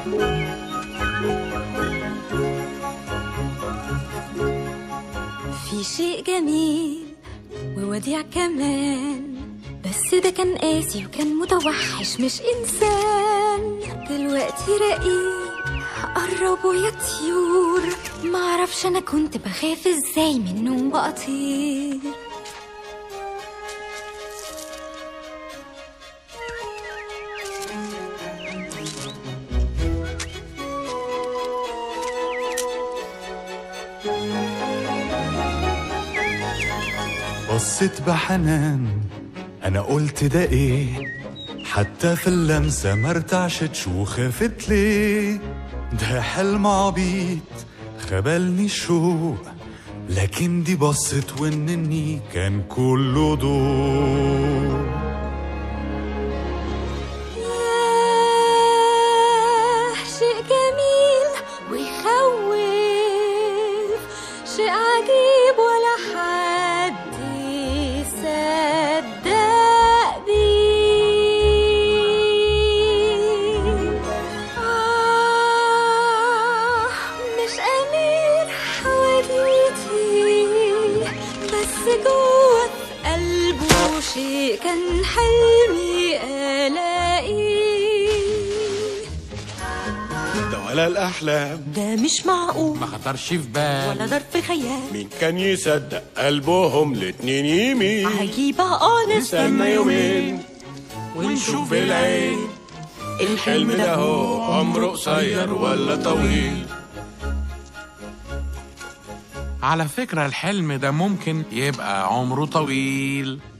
في شيء جميل ووديع كمان بس ده كان قاسي وكان متوحش مش إنسان دلوقتي رقيق قربوا يا طيور معرفش أنا كنت بخاف إزاي منه وأطير بصيت بحنان انا قلت ده ايه حتى في اللمسة ما ارتعشتش وخافت ليه ده حلم عبيط خبلني الشوق لكن دي بصت ونني كان كله ضوء ياه شيء جميل ويخوف شيء عجيب ولا حد يصدق بيه آه مش أمير حواديتي بس جوه في قلبه شيء كان حلمي ألاقيه ده ولا الأحلام ده مش معقول ما خطرش في بال ولا ظرف خيال مين كان يصدق قلبهم الاتنين يمين عجيبة اه نستنى يومين ونشوف بالعين الحلم ده هو عمره قصير ولا طويل على فكرة الحلم ده ممكن يبقى عمره طويل